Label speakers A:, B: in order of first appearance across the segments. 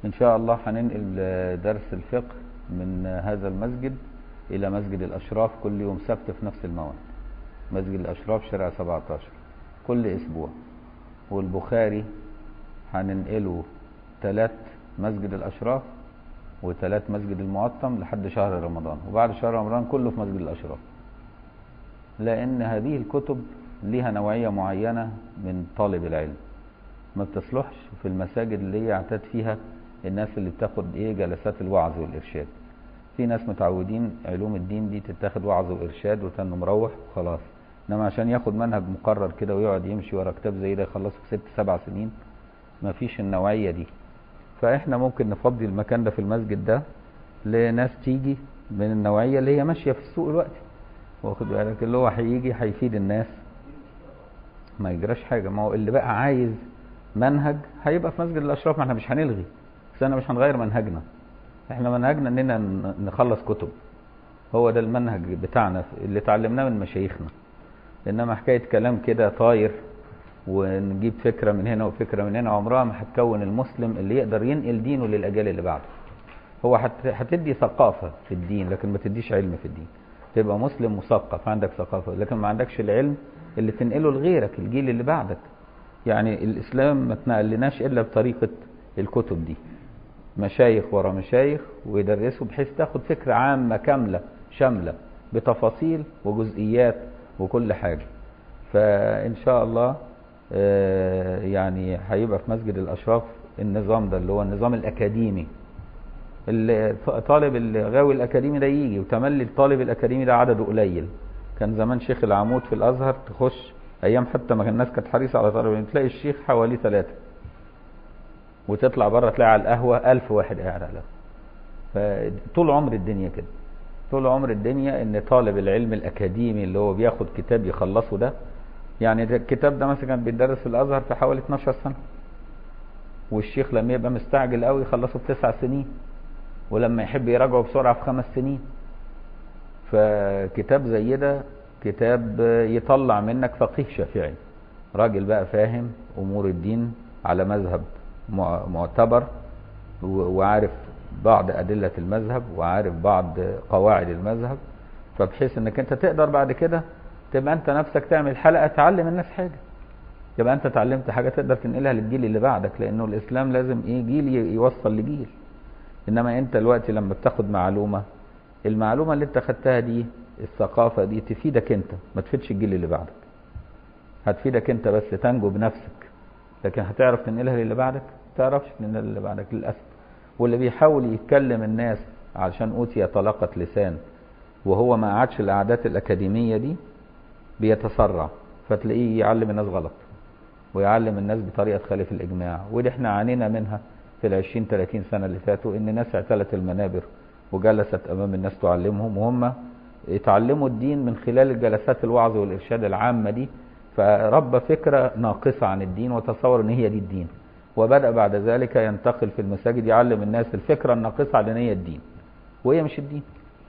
A: ان شاء الله هننقل درس الفقه من هذا المسجد الى مسجد الاشراف كل يوم سبت في نفس الموعد مسجد الاشراف شارع 17 كل اسبوع والبخاري هننقله ثلاث مسجد الاشراف وثلاث مسجد المعطم لحد شهر رمضان وبعد شهر رمضان كله في مسجد الاشراف لان هذه الكتب ليها نوعية معينة من طالب العلم ما بتصلحش في المساجد اللي يعتاد فيها الناس اللي بتاخد ايه جلسات الوعظ والارشاد في ناس متعودين علوم الدين دي تتاخد وعظ وارشاد وتنه مروح وخلاص انما عشان ياخد منهج مقرر كده ويقعد يمشي ورا كتاب زي ده يخلصه في ست سبع سنين ما فيش النوعية دي فاحنا ممكن نفضي المكان ده في المسجد ده لناس تيجي من النوعية اللي هي ماشية في السوق الوقتي واخد بالك اللي هو هيجي هيفيد الناس ما يجراش حاجة ما هو اللي بقى عايز منهج هيبقى في مسجد الاشراف ما احنا مش هنلغي بس احنا مش هنغير منهجنا احنا منهجنا اننا نخلص كتب هو ده المنهج بتاعنا اللي اتعلمناه من مشايخنا انما حكايه كلام كده طاير ونجيب فكره من هنا وفكره من هنا عمرها ما هتكون المسلم اللي يقدر ينقل دينه للاجيال اللي بعده هو هتدي ثقافه في الدين لكن ما تديش علم في الدين تبقى مسلم مثقف عندك ثقافه لكن ما عندكش العلم اللي تنقله لغيرك الجيل اللي بعدك يعني الاسلام ما تنقلناش الا بطريقه الكتب دي مشايخ ورا مشايخ ويدرسوا بحيث تاخد فكره عامه كامله شامله بتفاصيل وجزئيات وكل حاجه فان شاء الله يعني هيبقى في مسجد الاشراف النظام ده اللي هو النظام الاكاديمي طالب الغاوي الاكاديمي ده يجي وتملي الطالب الاكاديمي ده عدده قليل كان زمان شيخ العمود في الازهر تخش ايام حتى ما الناس كانت حريصه على طالب تلاقي الشيخ حوالي ثلاثه وتطلع بره تلاقي على القهوه ألف واحد قاعد على القهوه فطول عمر الدنيا كده طول عمر الدنيا ان طالب العلم الاكاديمي اللي هو بياخد كتاب يخلصه ده يعني ده الكتاب ده مثلا كان بيدرس في الازهر في حوالي 12 سنه والشيخ لما يبقى مستعجل قوي يخلصه في تسع سنين ولما يحب يراجعه بسرعه في خمس سنين فكتاب زي ده كتاب يطلع منك فقيه شافعي راجل بقى فاهم امور الدين على مذهب معتبر وعارف بعض ادله المذهب وعارف بعض قواعد المذهب فبحيث انك انت تقدر بعد كده تبقى انت نفسك تعمل حلقه تعلم الناس حاجه يبقى انت اتعلمت حاجه تقدر تنقلها للجيل اللي بعدك لانه الاسلام لازم ايه جيل يوصل لجيل انما انت دلوقتي لما بتاخد معلومه المعلومه اللي انت خدتها دي الثقافه دي تفيدك انت ما تفيدش الجيل اللي بعدك هتفيدك انت بس تنجو بنفسك لكن هتعرف تنقلها للي بعدك ما تعرفش تنقلها للي بعدك للاسف واللي بيحاول يتكلم الناس علشان اوتي طلاقه لسان وهو ما قعدش القعدات الاكاديميه دي بيتسرع فتلاقيه يعلم الناس غلط ويعلم الناس بطريقه تخالف الاجماع ودي احنا عانينا منها في ال 20 30 سنه اللي فاتوا ان ناس اعتلت المنابر وجلست امام الناس تعلمهم وهم يتعلموا الدين من خلال الجلسات الوعظ والارشاد العامه دي فرب فكره ناقصه عن الدين وتصور ان هي دي الدين وبدا بعد ذلك ينتقل في المساجد يعلم الناس الفكره الناقصه عن ان هي الدين وهي مش الدين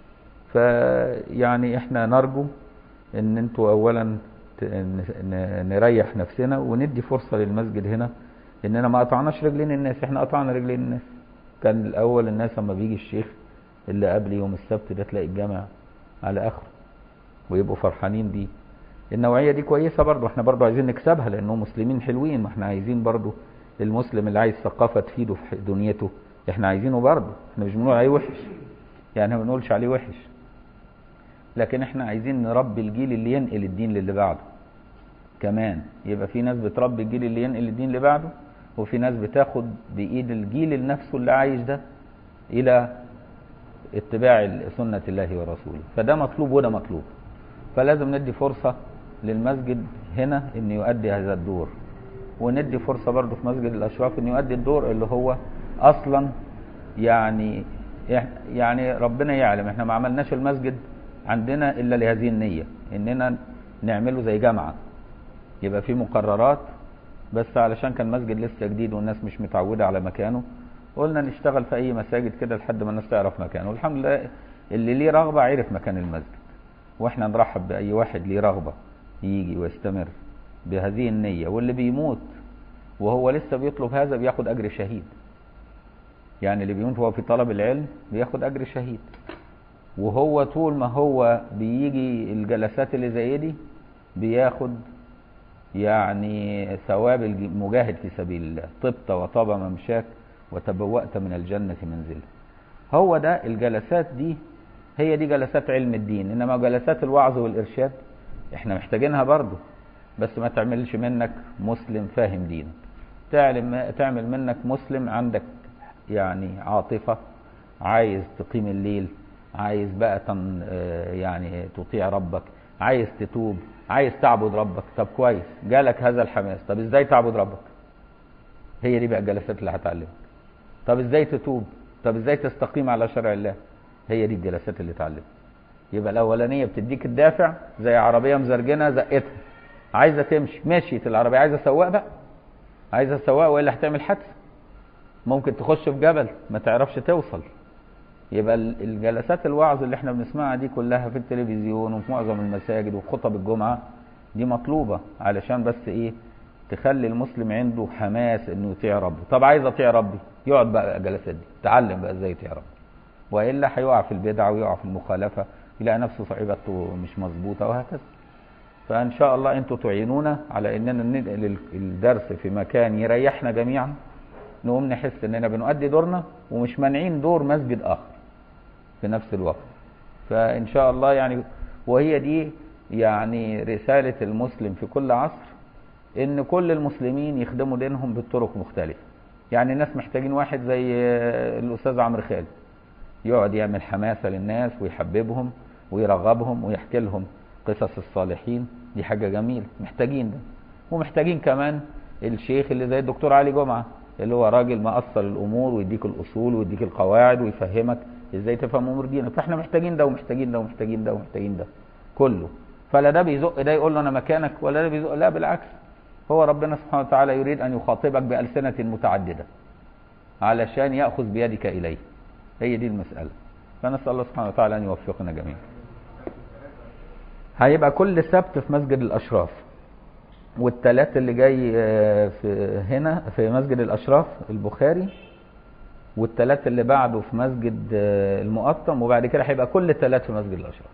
A: فيعني احنا نرجو ان انتوا اولا نريح نفسنا وندي فرصه للمسجد هنا اننا ما قطعناش رجلين الناس احنا قطعنا رجلين الناس كان الاول الناس لما بيجي الشيخ اللي قبل يوم السبت ده تلاقي الجامع على اخره ويبقوا فرحانين بيه النوعيه دي كويسه برضه احنا برضه عايزين نكسبها لانهم مسلمين حلوين ما احنا عايزين برضه المسلم اللي عايز ثقافه تفيده في دنيته احنا عايزينه برضه احنا مش بنقول عليه وحش يعني ما بنقولش عليه وحش لكن احنا عايزين نربي الجيل اللي ينقل الدين للي بعده كمان يبقى في ناس بتربي الجيل اللي ينقل الدين اللي بعده وفي ناس بتاخد بايد الجيل نفسه اللي عايش ده الى اتباع سنة الله ورسوله فده مطلوب وده مطلوب فلازم ندي فرصة للمسجد هنا ان يؤدي هذا الدور وندي فرصة برضه في مسجد الاشراف ان يؤدي الدور اللي هو اصلا يعني يعني ربنا يعلم احنا ما عملناش المسجد عندنا الا لهذه النية اننا نعمله زي جامعة يبقى في مقررات بس علشان كان مسجد لسه جديد والناس مش متعودة على مكانه قلنا نشتغل في اي مساجد كده لحد ما الناس تعرف مكانه والحمد لله اللي ليه رغبة عرف مكان المسجد واحنا نرحب باي واحد ليه رغبة يجي ويستمر بهذه النية واللي بيموت وهو لسه بيطلب هذا بياخد اجر شهيد يعني اللي بيموت وهو في طلب العلم بياخد اجر شهيد وهو طول ما هو بيجي الجلسات اللي زي دي بياخد يعني ثواب المجاهد في سبيل الله طبت وطاب ممشاك وتبوأت من الجنة منزلا هو ده الجلسات دي هي دي جلسات علم الدين انما جلسات الوعظ والارشاد احنا محتاجينها برضو بس ما تعملش منك مسلم فاهم دينك تعلم تعمل منك مسلم عندك يعني عاطفة عايز تقيم الليل عايز بقى تن يعني تطيع ربك عايز تتوب عايز تعبد ربك طب كويس جالك هذا الحماس طب ازاي تعبد ربك هي دي بقى الجلسات اللي هتعلمك طب ازاي تتوب طب ازاي تستقيم على شرع الله هي دي الجلسات اللي تعلمك يبقى الاولانيه بتديك الدافع زي عربيه مزرجنه زقتها عايزه تمشي مشيت العربيه عايزه سواق بقى عايزه سواق والا هتعمل حادثه ممكن تخش في جبل ما تعرفش توصل يبقى الجلسات الوعظ اللي احنا بنسمعها دي كلها في التلفزيون وفي معظم المساجد وفي خطب الجمعه دي مطلوبه علشان بس ايه تخلي المسلم عنده حماس انه يطيع ربه طب عايز اطيع ربي يقعد بقى الجلسات دي تعلم بقى ازاي يطيع ربه والا هيقع في البدع ويقع في المخالفه يلاقي نفسه صعيبته مش مظبوطه وهكذا فان شاء الله انتم تعينونا على اننا ننقل الدرس في مكان يريحنا جميعا نقوم نحس اننا بنؤدي دورنا ومش مانعين دور مسجد اخر في نفس الوقت فان شاء الله يعني وهي دي يعني رساله المسلم في كل عصر ان كل المسلمين يخدموا دينهم بطرق مختلفه يعني الناس محتاجين واحد زي الاستاذ عمرو خالد يقعد يعمل حماسه للناس ويحببهم ويرغبهم ويحكي لهم قصص الصالحين دي حاجه جميله محتاجين ده ومحتاجين كمان الشيخ اللي زي الدكتور علي جمعه اللي هو راجل مأصل الامور ويديك الاصول ويديك القواعد ويفهمك ازاي تفهم امور دينك فاحنا محتاجين ده ومحتاجين ده ومحتاجين ده ومحتاجين ده كله فلا ده بيزق ده يقول له انا مكانك ولا ده بيزق لا بالعكس هو ربنا سبحانه وتعالى يريد ان يخاطبك بألسنة متعددة علشان يأخذ بيدك إليه هي دي المسألة فنسأل الله سبحانه وتعالى أن يوفقنا جميعا هيبقى كل سبت في مسجد الأشراف والتلات اللي جاي في هنا في مسجد الأشراف البخاري والتلات اللي بعده في مسجد المقطم وبعد كده هيبقى كل التلات في مسجد الأشراف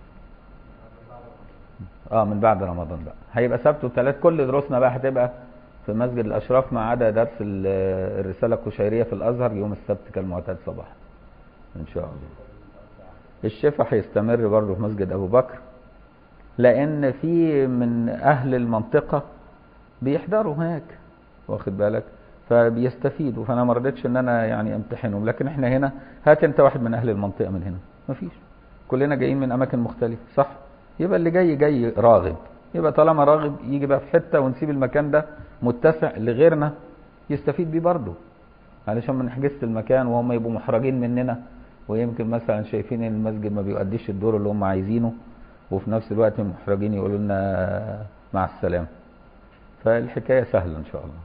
A: اه من بعد رمضان بقى هيبقى سبت وثلاث كل دروسنا بقى هتبقى في مسجد الاشراف ما عدا درس الرساله القشيريه في الازهر يوم السبت كالمعتاد صباحا ان شاء الله الشفا هيستمر برضه في مسجد ابو بكر لان في من اهل المنطقه بيحضروا هناك واخد بالك فبيستفيدوا فانا ما رضيتش ان انا يعني امتحنهم لكن احنا هنا هات انت واحد من اهل المنطقه من هنا مفيش كلنا جايين من اماكن مختلفه صح يبقى اللي جاي جاي راغب يبقى طالما راغب يجي بقى في حته ونسيب المكان ده متسع لغيرنا يستفيد بيه برضه علشان ما نحجزش المكان وهم يبقوا محرجين مننا ويمكن مثلا شايفين ان المسجد ما بيؤديش الدور اللي هم عايزينه وفي نفس الوقت محرجين يقولوا لنا مع السلامه فالحكايه سهله ان شاء الله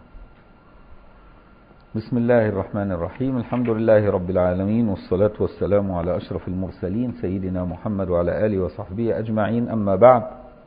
A: بسم الله الرحمن الرحيم الحمد لله رب العالمين والصلاة والسلام على أشرف المرسلين سيدنا محمد وعلى آله وصحبه أجمعين أما بعد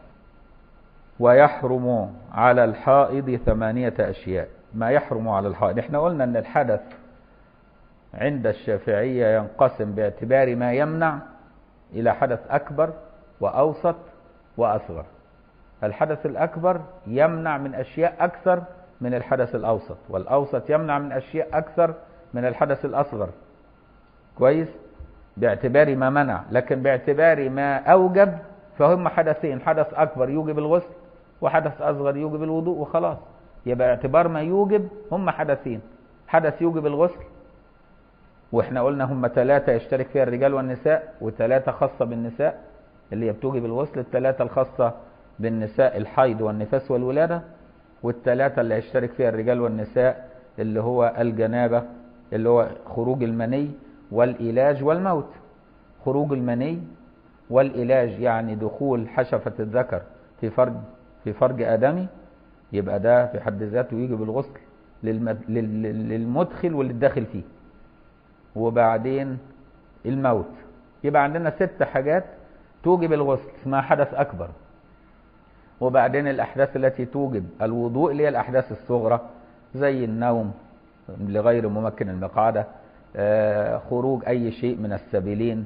A: ويحرم على الحائض ثمانية أشياء ما يحرم على الحائض احنا قلنا أن الحدث عند الشافعية ينقسم باعتبار ما يمنع إلى حدث أكبر وأوسط وأصغر الحدث الأكبر يمنع من أشياء أكثر من الحدث الأوسط والأوسط يمنع من أشياء أكثر من الحدث الأصغر كويس باعتبار ما منع لكن باعتبار ما أوجب فهم حدثين حدث أكبر يوجب الغسل وحدث أصغر يوجب الوضوء وخلاص يبقى اعتبار ما يوجب هم حدثين حدث يوجب الغسل واحنا قلنا هم ثلاثة يشترك فيها الرجال والنساء وثلاثة خاصة بالنساء اللي هي بتوجب الغسل الثلاثة الخاصة بالنساء الحيض والنفاس والولادة والثلاثة اللي هيشترك فيها الرجال والنساء اللي هو الجنابة اللي هو خروج المني والإلاج والموت خروج المني والإلاج يعني دخول حشفة الذكر في فرج في فرج آدمي يبقى ده في حد ذاته يجب الغسل للمدخل وللداخل فيه وبعدين الموت يبقى عندنا ست حاجات توجب الغسل اسمها حدث أكبر وبعدين الأحداث التي توجب الوضوء اللي هي الأحداث الصغرى زي النوم لغير ممكن المقعدة آه، خروج أي شيء من السبيلين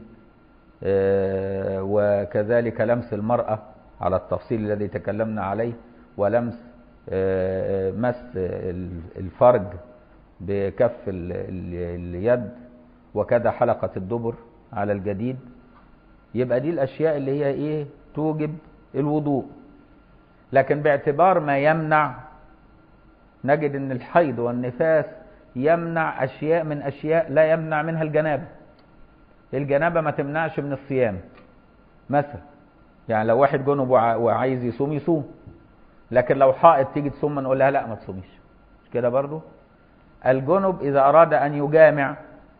A: آه، وكذلك لمس المرأة على التفصيل الذي تكلمنا عليه ولمس آه، مس ال- الفرج بكف ال- ال- اليد وكذا حلقة الدبر على الجديد يبقى دي الأشياء اللي هي إيه توجب الوضوء لكن باعتبار ما يمنع نجد ان الحيض والنفاس يمنع اشياء من اشياء لا يمنع منها الجنابه الجنابه ما تمنعش من الصيام مثلا يعني لو واحد جنب وع- وعايز يصوم يصوم لكن لو حائط تيجي تصوم نقول لها لا ما تصوميش مش كده برضو الجنب اذا اراد ان يجامع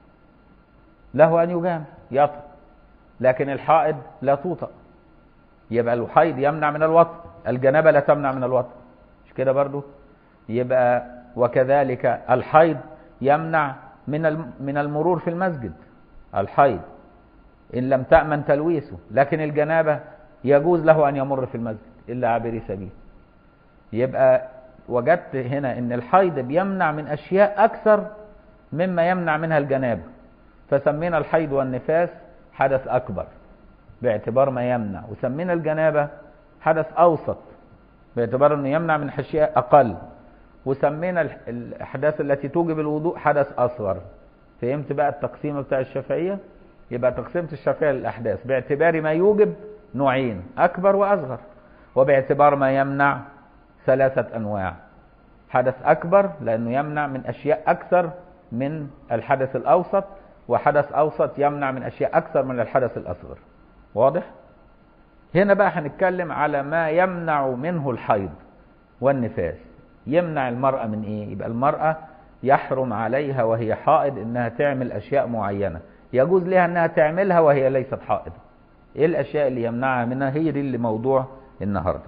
A: له ان يجامع يطأ لكن الحائض لا توطأ يبقى الحيض يمنع من الوطء الجنابه لا تمنع من الوطء مش كده برضو يبقى وكذلك الحيض يمنع من الم- من المرور في المسجد الحيض ان لم تأمن تلويثه لكن الجنابه يجوز له ان يمر في المسجد الا عابري سبيل يبقى وجدت هنا ان الحيض بيمنع من اشياء اكثر مما يمنع منها الجنابه فسمينا الحيض والنفاس حدث اكبر باعتبار ما يمنع وسمينا الجنابه حدث اوسط باعتبار انه يمنع من اشياء اقل وسمينا الح- الاحداث التي توجب الوضوء حدث اصغر فهمت بقى التقسيم بتاع الشافعيه يبقى تقسيمه الشافعيه للاحداث باعتبار ما يوجب نوعين اكبر واصغر وباعتبار ما يمنع ثلاثه انواع حدث اكبر لانه يمنع من اشياء اكثر من الحدث الاوسط وحدث اوسط يمنع من اشياء اكثر من الحدث الاصغر واضح هنا بقى هنتكلم على ما يمنع منه الحيض والنفاس يمنع المرأة من ايه يبقى المرأة يحرم عليها وهي حائض انها تعمل اشياء معينة يجوز لها انها تعملها وهي ليست حائض ايه الاشياء اللي يمنعها منها هي دي اللي موضوع النهارده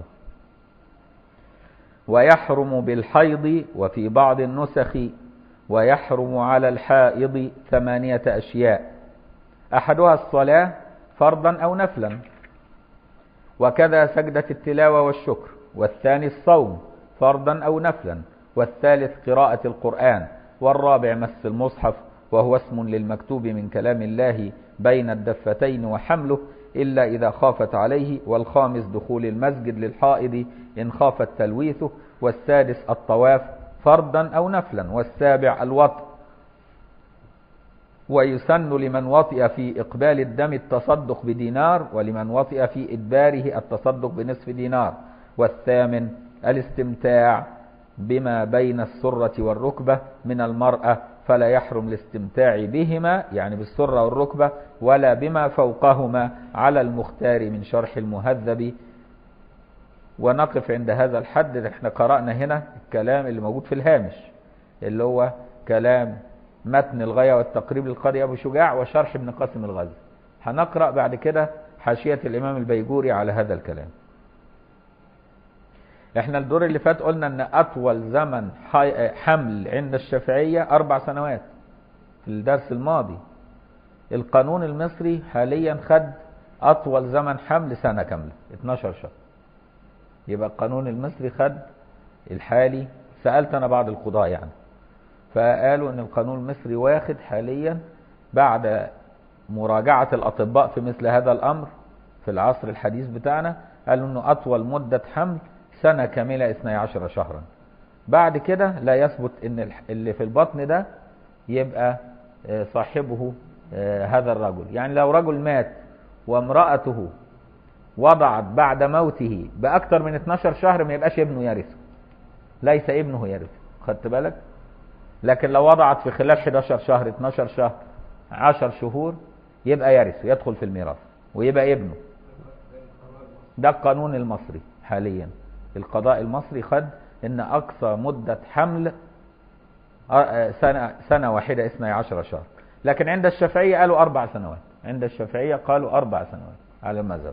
A: ويحرم بالحيض وفي بعض النسخ ويحرم على الحائض ثمانية أشياء أحدها الصلاة فرضا أو نفلا وكذا سجدة التلاوة والشكر والثاني الصوم فرضا أو نفلا والثالث قراءة القرآن والرابع مس المصحف وهو اسم للمكتوب من كلام الله بين الدفتين وحمله إلا إذا خافت عليه والخامس دخول المسجد للحائض إن خافت تلويثه والسادس الطواف فرضا أو نفلا والسابع الوطء ويسن لمن وطئ في إقبال الدم التصدق بدينار ولمن وطئ في إدباره التصدق بنصف دينار والثامن الاستمتاع بما بين السرة والركبة من المرأة فلا يحرم الاستمتاع بهما يعني بالسرة والركبة ولا بما فوقهما على المختار من شرح المهذب ونقف عند هذا الحد احنا قرأنا هنا الكلام اللي موجود في الهامش اللي هو كلام متن الغاية والتقريب للقاضي أبو شجاع وشرح ابن قاسم الغزي هنقرأ بعد كده حاشية الإمام البيجوري على هذا الكلام احنا الدور اللي فات قلنا ان اطول زمن حي- حمل عند الشافعية اربع سنوات في الدرس الماضي القانون المصري حاليا خد اطول زمن حمل سنة كاملة 12 شهر يبقى القانون المصري خد الحالي سألت انا بعض القضاة يعني فقالوا ان القانون المصري واخد حاليا بعد مراجعة الاطباء في مثل هذا الامر في العصر الحديث بتاعنا قالوا انه اطول مدة حمل سنة كاملة 12 شهرا بعد كده لا يثبت ان الح- اللي في البطن ده يبقى آه، صاحبه آه، هذا الرجل يعني لو رجل مات وامرأته وضعت بعد موته بأكثر من 12 شهر ما يبقاش ابنه يرثه ليس ابنه يرثه خدت بالك لكن لو وضعت في خلال 11 شهر 12 شهر 10 شهور يبقى يرث يدخل في الميراث ويبقى ابنه ده القانون المصري حاليا القضاء المصري خد ان اقصى مدة حمل آه، سنة, سنة واحدة 12 شهر لكن عند الشافعية قالوا اربع سنوات عند الشافعية قالوا اربع سنوات على المذهب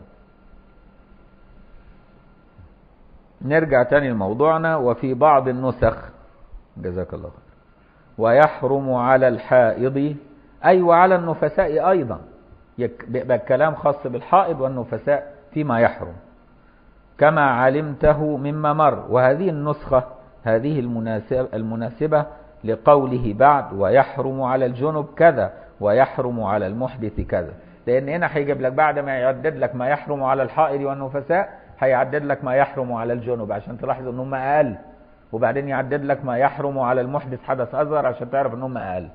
A: نرجع تاني لموضوعنا وفي بعض النسخ جزاك الله خير ويحرم على الحائض أي وعلى النفساء أيضا يك- بيبقى الكلام خاص بالحائض والنفساء فيما يحرم كما علمته مما مر وهذه النسخة هذه المناسبة, المناسبة لقوله بعد ويحرم على الجنب كذا ويحرم على المحدث كذا لان هنا هيجيب لك بعد ما يعدد لك ما يحرم على الحائض والنفساء هيعدد لك ما يحرم على الجنب عشان تلاحظ ان هم اقل وبعدين يعدد لك ما يحرم على المحدث حدث اصغر عشان تعرف ان هم اقل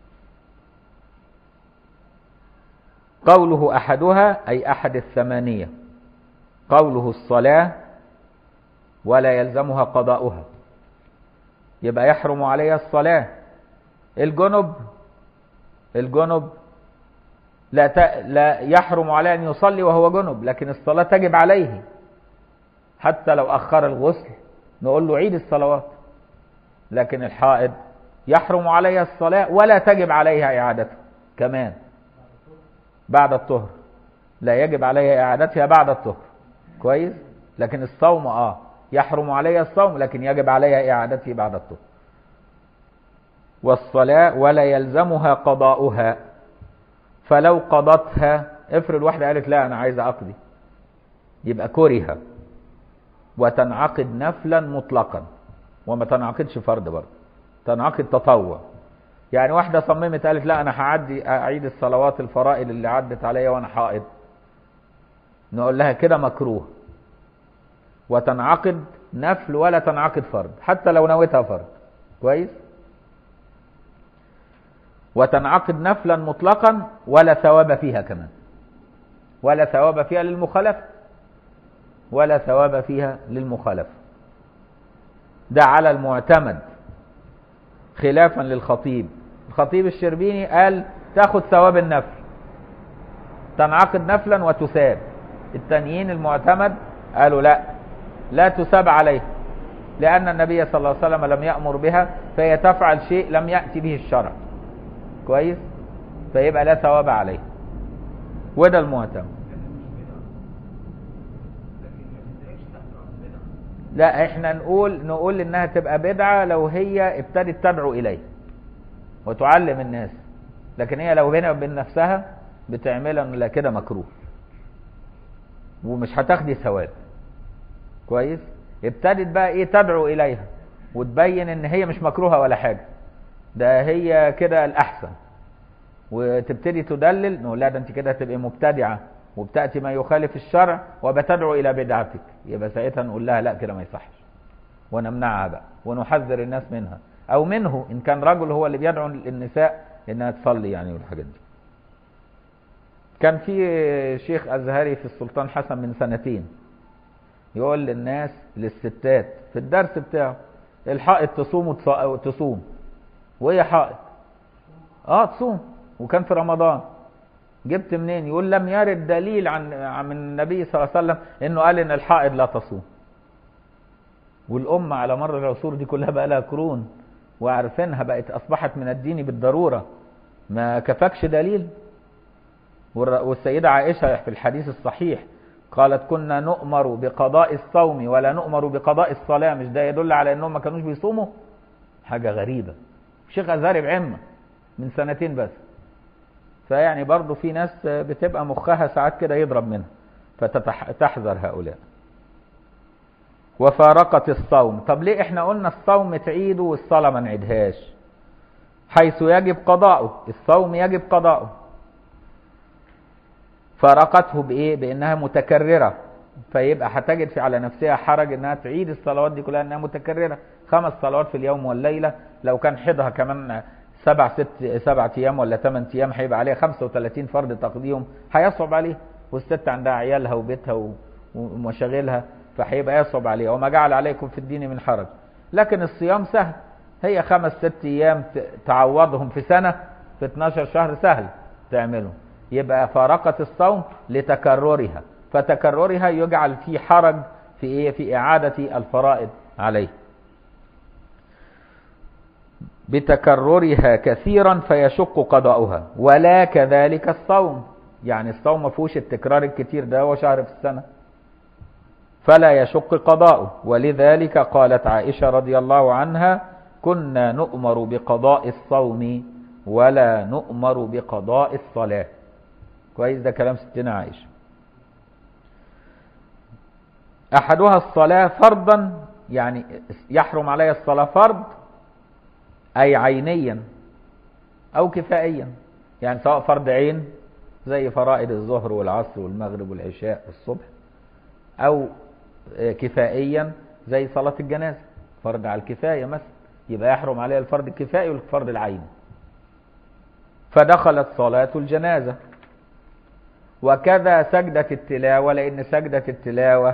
A: قوله احدها اي احد الثمانيه قوله الصلاه ولا يلزمها قضاؤها يبقى يحرم عليها الصلاه الجنب الجنب لا ت... لا يحرم عليه ان يصلي وهو جنب لكن الصلاه تجب عليه حتى لو اخر الغسل نقول له عيد الصلوات لكن الحائض يحرم عليها الصلاه ولا تجب عليها اعادتها كمان بعد الطهر لا يجب عليها اعادتها بعد الطهر كويس لكن الصوم اه يحرم عليها الصوم لكن يجب عليها اعادته بعد الطهر والصلاه ولا يلزمها قضاؤها فلو قضتها افرض واحده قالت لا انا عايزه اقضي يبقى كره وتنعقد نفلا مطلقا وما تنعقدش فرض برضه تنعقد تطوع يعني واحده صممت قالت لا انا هعدي اعيد الصلوات الفرائض اللي عدت عليا وانا حائض نقول لها كده مكروه وتنعقد نفل ولا تنعقد فرض حتى لو نويتها فرض كويس وتنعقد نفلا مطلقا ولا ثواب فيها كمان ولا ثواب فيها للمخالفة ولا ثواب فيها للمخالفة ده على المعتمد خلافا للخطيب الخطيب الشربيني قال تاخد ثواب النفل تنعقد نفلا وتساب التانيين المعتمد قالوا لا لا تساب عليه لأن النبي صلى الله عليه وسلم لم يأمر بها فهي تفعل شيء لم يأتي به الشرع كويس فيبقى لا ثواب عليه وده المعتمد لا احنا نقول نقول انها تبقى بدعة لو هي ابتدت تدعو اليه وتعلم الناس لكن هي لو بينها وبين نفسها بتعملها لا كده مكروه ومش هتاخدي ثواب كويس ابتدت بقى ايه تدعو اليها وتبين ان هي مش مكروهه ولا حاجه ده هي كده الاحسن وتبتدي تدلل نقول لا ده انت كده هتبقي مبتدعه وبتاتي ما يخالف الشرع وبتدعو الى بدعتك يبقى ساعتها نقول لها لا كده ما يصحش ونمنعها بقى ونحذر الناس منها او منه ان كان رجل هو اللي بيدعو النساء انها تصلي يعني والحاجات دي كان في شيخ ازهري في السلطان حسن من سنتين يقول للناس للستات في الدرس بتاعه الحائط تصوم وتصوم وهي حائط اه تصوم وكان في رمضان جبت منين يقول لم يرد دليل عن عن النبي صلى الله عليه وسلم انه قال ان الحائض لا تصوم والامه على مر العصور دي كلها بقى لها قرون وعارفينها بقت اصبحت من الدين بالضروره ما كفاكش دليل والسيده عائشه في الحديث الصحيح قالت كنا نؤمر بقضاء الصوم ولا نؤمر بقضاء الصلاه مش ده يدل على انهم ما كانوش بيصوموا حاجه غريبه شيخ ازهري بعمه من سنتين بس فيعني برضه في ناس بتبقى مخها ساعات كده يضرب منها فتحذر هؤلاء وفارقت الصوم طب ليه احنا قلنا الصوم تعيده والصلاة ما نعيدهاش حيث يجب قضاؤه الصوم يجب قضاؤه فارقته بايه بانها متكررة فيبقى هتجد في على نفسها حرج انها تعيد الصلوات دي كلها انها متكررة خمس صلوات في اليوم والليلة لو كان حيضها كمان سبع ست سبع ايام ولا ثمان ايام هيبقى عليها 35 فرض تقضيهم هيصعب عليها والست عندها عيالها وبيتها ومشاغلها فهيبقى يصعب عليها وما جعل عليكم في الدين من حرج لكن الصيام سهل هي خمس ست ايام تعوضهم في سنه في 12 شهر سهل تعمله يبقى فارقت الصوم لتكررها فتكررها يجعل في حرج في ايه في اعاده الفرائض عليه بتكررها كثيرا فيشق قضاؤها ولا كذلك الصوم يعني الصوم ما فيهوش التكرار الكتير ده هو شهر في السنة فلا يشق قضاؤه ولذلك قالت عائشة رضي الله عنها كنا نؤمر بقضاء الصوم ولا نؤمر بقضاء الصلاة كويس ده كلام ستنا عائشة أحدها الصلاة فرضا يعني يحرم علي الصلاة فرض
B: أي عينيا أو كفائيا يعني سواء فرض عين زي فرائض الظهر والعصر والمغرب والعشاء والصبح أو كفائيا زي صلاة الجنازة فرض على الكفاية مثلا يبقى يحرم عليها الفرض الكفائي والفرض العيني فدخلت صلاة الجنازة وكذا سجدة التلاوة لأن سجدة التلاوة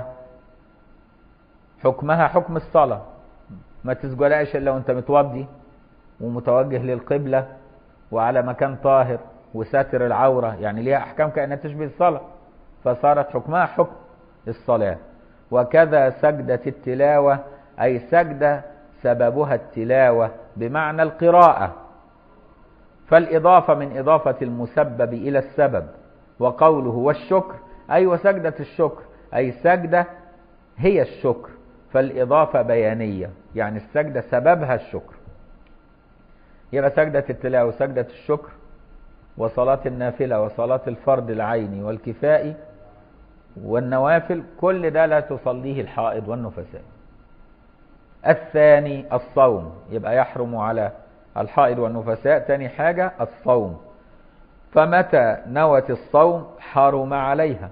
B: حكمها حكم الصلاة ما تسجدهاش إلا وأنت متوضي ومتوجه للقبلة وعلى مكان طاهر وساتر العورة يعني ليها أحكام كأنها تشبه الصلاة فصارت حكمها حكم الصلاة وكذا سجدة التلاوة أي سجدة سببها التلاوة بمعنى القراءة فالإضافة من إضافة المسبب إلى السبب وقوله والشكر أي وسجدة الشكر أي سجدة هي الشكر فالإضافة بيانية يعني السجدة سببها الشكر يبقى سجدة التلاوة سجدة الشكر وصلاة النافلة وصلاة الفرض العيني والكفائي والنوافل كل ده لا تصليه الحائض والنفساء الثاني الصوم يبقى يحرم على الحائض والنفساء تاني حاجة الصوم فمتى نوت الصوم حرم عليها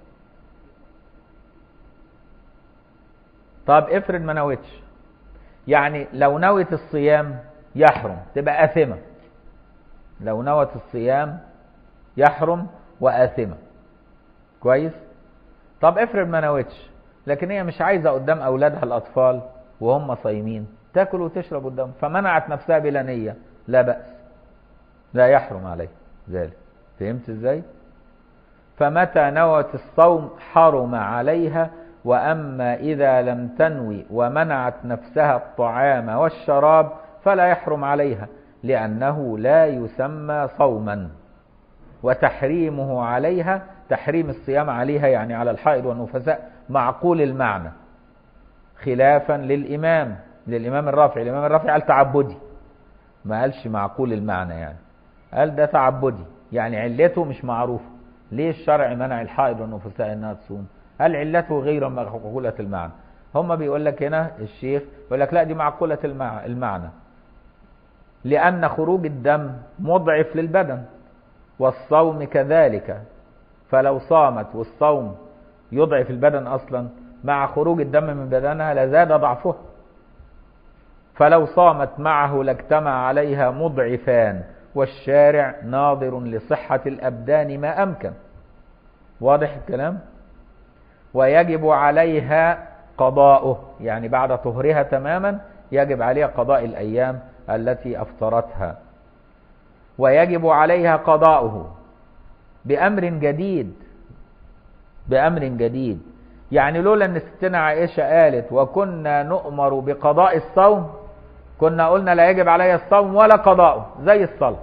B: طب افرض ما نوتش يعني لو نوت الصيام يحرم تبقى آثمة لو نوت الصيام يحرم وآثمة كويس طب افرض ما نوتش لكن هي مش عايزة قدام أولادها الأطفال وهم صايمين تاكل وتشرب قدام فمنعت نفسها بلا نية لا بأس لا يحرم عليه ذلك فهمت ازاي فمتى نوت الصوم حرم عليها وأما إذا لم تنوي ومنعت نفسها الطعام والشراب فلا يحرم عليها لأنه لا يسمى صوما وتحريمه عليها تحريم الصيام عليها يعني على الحائض والنفساء معقول المعنى خلافا للإمام للإمام الرافعي الإمام الرافعي قال تعبدي ما قالش معقول المعنى يعني قال ده تعبدي يعني علته مش معروفة ليه الشرع منع الحائض والنفساء انها تصوم هل علته غير معقولة المعنى هم بيقول لك هنا الشيخ يقول لك لا دي معقولة المعنى لأن خروج الدم مضعف للبدن والصوم كذلك فلو صامت والصوم يضعف البدن أصلا مع خروج الدم من بدنها لزاد ضعفها فلو صامت معه لاجتمع عليها مضعفان والشارع ناظر لصحة الأبدان ما أمكن واضح الكلام ويجب عليها قضاؤه يعني بعد طهرها تماما يجب عليها قضاء الأيام التي أفطرتها ويجب عليها قضاؤه بأمر جديد بأمر جديد يعني لولا أن ستنا عائشة قالت وكنا نؤمر بقضاء الصوم كنا قلنا لا يجب علي الصوم ولا قضاؤه زي الصلاة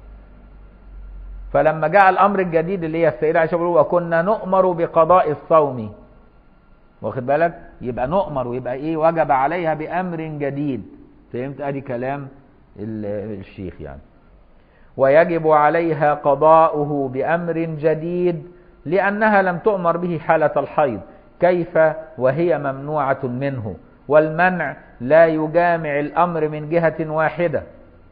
B: فلما جاء الأمر الجديد اللي هي السيدة عائشة بيقول وكنا نؤمر بقضاء الصوم واخد بالك يبقى نؤمر ويبقى ايه وجب عليها بأمر جديد فهمت ادي كلام الشيخ يعني ويجب عليها قضاؤه بأمر جديد لأنها لم تؤمر به حالة الحيض كيف وهي ممنوعة منه والمنع لا يجامع الأمر من جهة واحدة